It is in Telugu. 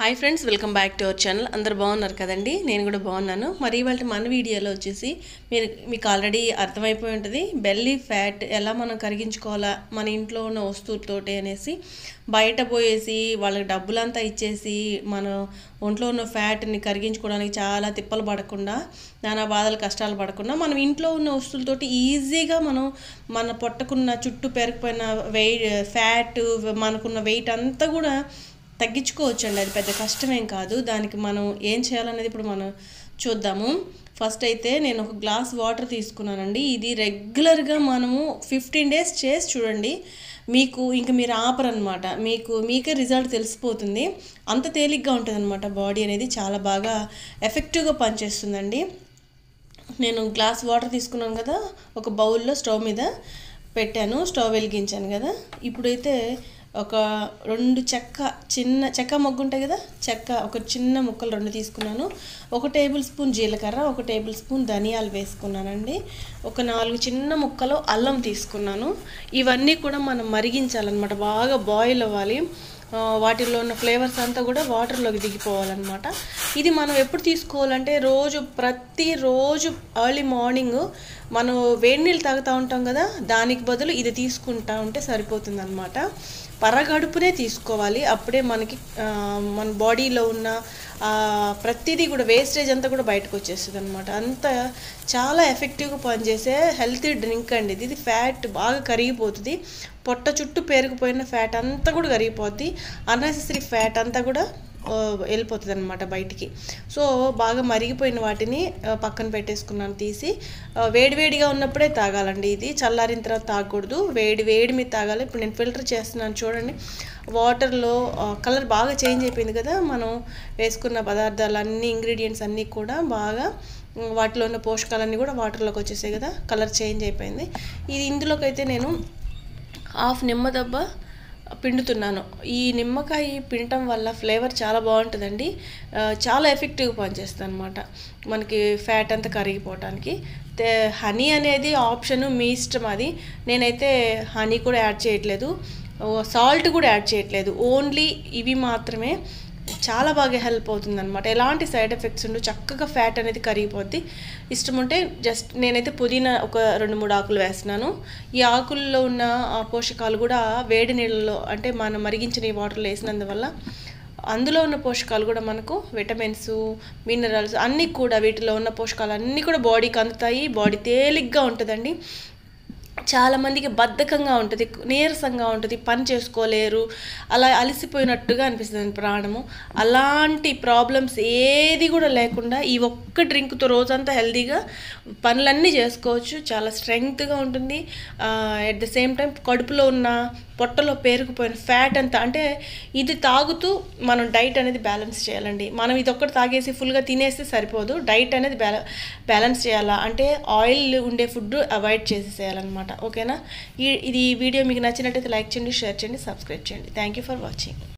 hi friends welcome back to our channel అందరు బాగున్నారు కదండి నేను కూడా బాగున్నాను మరి ఇవాళ మన వీడియోలో వచ్చేసి మీరు మీకు ఆల్రెడీ అర్థమైపోయి ఉంటుంది బెల్లీ ఫ్యాట్ ఎలా మనం కరిగించుకోవాలా మన ఇంట్లో ఉన్న వస్తువులతోటి అనేసి బయట పోయేసి వాళ్ళకి డబ్బులంతా ఇచ్చేసి మన ఒంట్లో ఉన్న ఫ్యాట్ని కరిగించుకోవడానికి చాలా తిప్పలు పడకుండా నానా బాధలు కష్టాలు పడకుండా మనం ఇంట్లో ఉన్న వస్తువులతోటి ఈజీగా మనం మన పొట్టకున్న చుట్టూ పెరిగిపోయిన వెయిట్ ఫ్యాట్ మనకున్న వెయిట్ అంతా కూడా తగ్గించుకోవచ్చండి అది పెద్ద కష్టమేం కాదు దానికి మనం ఏం చేయాలనేది ఇప్పుడు మనం చూద్దాము ఫస్ట్ అయితే నేను ఒక గ్లాస్ వాటర్ తీసుకున్నానండి ఇది రెగ్యులర్గా మనము ఫిఫ్టీన్ డేస్ చేసి చూడండి మీకు ఇంక మీరు ఆపరనమాట మీకు మీకే రిజల్ట్ తెలిసిపోతుంది అంత తేలిగ్గా ఉంటుంది అనమాట బాడీ అనేది చాలా బాగా ఎఫెక్టివ్గా పనిచేస్తుందండి నేను గ్లాస్ వాటర్ తీసుకున్నాను కదా ఒక బౌల్లో స్టవ్ మీద పెట్టాను స్టవ్ వెలిగించాను కదా ఇప్పుడైతే ఒక రెండు చెక్క చిన్న చెక్క మొగ్గు ఉంటాయి కదా చెక్క ఒక చిన్న ముక్కలు రెండు తీసుకున్నాను ఒక టేబుల్ స్పూన్ జీలకర్ర ఒక టేబుల్ స్పూన్ ధనియాలు వేసుకున్నానండి ఒక నాలుగు చిన్న ముక్కలు అల్లం తీసుకున్నాను ఇవన్నీ కూడా మనం మరిగించాలన్నమాట బాగా బాయిల్ అవ్వాలి ఆ, వాటిల్లో ఉన్న ఫ్లేవర్స్ అంతా కూడా వాటర్లోకి దిగిపోవాలన్నమాట ఇది మనం ఎప్పుడు తీసుకోవాలంటే రోజు ప్రతిరోజు ఎర్లీ మార్నింగ్ మనం వేడి నీళ్ళు తాగుతూ ఉంటాం కదా దానికి బదులు ఇది తీసుకుంటా ఉంటే సరిపోతుంది అనమాట పరగడుపునే తీసుకోవాలి అప్పుడే మనకి ఆ, మన బాడీలో ఉన్న ఆ, ప్రతిదీ కూడా వేస్టేజ్ అంతా కూడా బయటకు వచ్చేస్తుంది అనమాట అంత చాలా ఎఫెక్టివ్గా పనిచేసే హెల్తీ డ్రింక్ అండి ఇది ఇది ఫ్యాట్ బాగా కరిగిపోతుంది పొట్ట చుట్టూ పేరుకుపోయిన ఫ్యాట్ అంతా కూడా కరిగిపోద్ది అన్నెసెసరీ ఫ్యాట్ అంతా కూడా ఆ, వెళ్ళిపోతుంది అనమాట బయటికి సో బాగా మరిగిపోయిన వాటిని ఆ, పక్కన పెట్టేసుకున్నాను తీసి ఆ, వేడివేడిగా ఉన్నప్పుడే తాగాలండి ఇది చల్లారిన తర్వాత తాగకూడదు వేడి వేడి మీద తాగాలి ఇప్పుడు నేను ఫిల్టర్ చేస్తున్నాను చూడండి వాటర్లో కలర్ బాగా చేంజ్ అయిపోయింది కదా మనం వేసుకున్న పదార్థాలు అన్ని ఇంగ్రీడియంట్స్ అన్నీ కూడా బాగా ఉమ్, వాటిలో ఉన్న పోషకాలన్నీ కూడా వాటర్లోకి వచ్చేసాయి కదా కలర్ చేంజ్ అయిపోయింది ఇది ఇందులోకి అయితే నేను హాఫ్ నిమ్మ దెబ్బ పిండుతున్నాను ఈ నిమ్మకాయ పిండటం వల్ల ఫ్లేవర్ చాలా బాగుంటుందండి ఆ, చాలా ఎఫెక్టివ్గా పనిచేస్తుంది అనమాట మనకి ఫ్యాట్ అంతా కరిగిపోవటానికి తే- హనీ అనేది ఆప్షన్ మీ ఇష్టం అది నేనైతే హనీ కూడా యాడ్ చేయట్లేదు సాల్ట్ కూడా యాడ్ చేయట్లేదు ఓన్లీ ఇవి మాత్రమే చాలా బాగా హెల్ప్ అవుతుంది అనమాట ఎలాంటి సైడ్ ఎఫెక్ట్స్ ఉండు చక్కగా ఫ్యాట్ అనేది కరిగిపోద్ది ఇష్టం ఉంటే జస్ట్ నేనైతే పుదీనా ఒక రెండు మూడు ఆకులు వేస్తున్నాను ఈ ఆకుల్లో ఉన్న ఆ పోషకాలు కూడా వేడి నీళ్ళలో అంటే మనం మరిగించిన ఈ వాటర్లో వేసినందువల్ల అందులో ఉన్న పోషకాలు కూడా మనకు విటమిన్స్ మినరల్స్ అన్నీ కూడా వీటిలో ఉన్న పోషకాలు అన్నీ కూడా బాడీకి అందుతాయి బాడీ తేలిగ్గా ఉంటుందండి చాలా మందికి బద్ధకంగా ఉంటుంది నీరసంగా ఉంటుంది పని చేసుకోలేరు అలా అలసిపోయినట్టుగా అనిపిస్తుంది ప్రాణము అలాంటి ప్రాబ్లమ్స్ ఏది కూడా లేకుండా ఈ ఒక్క డ్రింక్తో రోజంతా హెల్తీగా పనులన్నీ చేసుకోవచ్చు చాలా స్ట్రెంగ్త్గా ఉంటుంది ఎట్ ద సేమ్ టైం కడుపులో ఉన్న పొట్టలో పేరుకుపోయిన ఫ్యాట్ అంతా అంటే ఇది తాగుతూ మనం డైట్ అనేది బ్యాలెన్స్ చేయాలండి మనం ఇది ఒక్కటి తాగేసి ఫుల్గా తినేస్తే సరిపోదు డైట్ అనేది బ్యాల బ్యాలెన్స్ చేయాలా అంటే ఆయిల్ ఉండే ఫుడ్ అవాయిడ్ చేసేసేయాలన్నమాట ఓకేనా ఈ ఇది ఈ వీడియో మీకు నచ్చినట్టయితే లైక్ చేయండి షేర్ చేయండి సబ్స్క్రైబ్ చేయండి థ్యాంక్ యూ ఫర్ వాచింగ్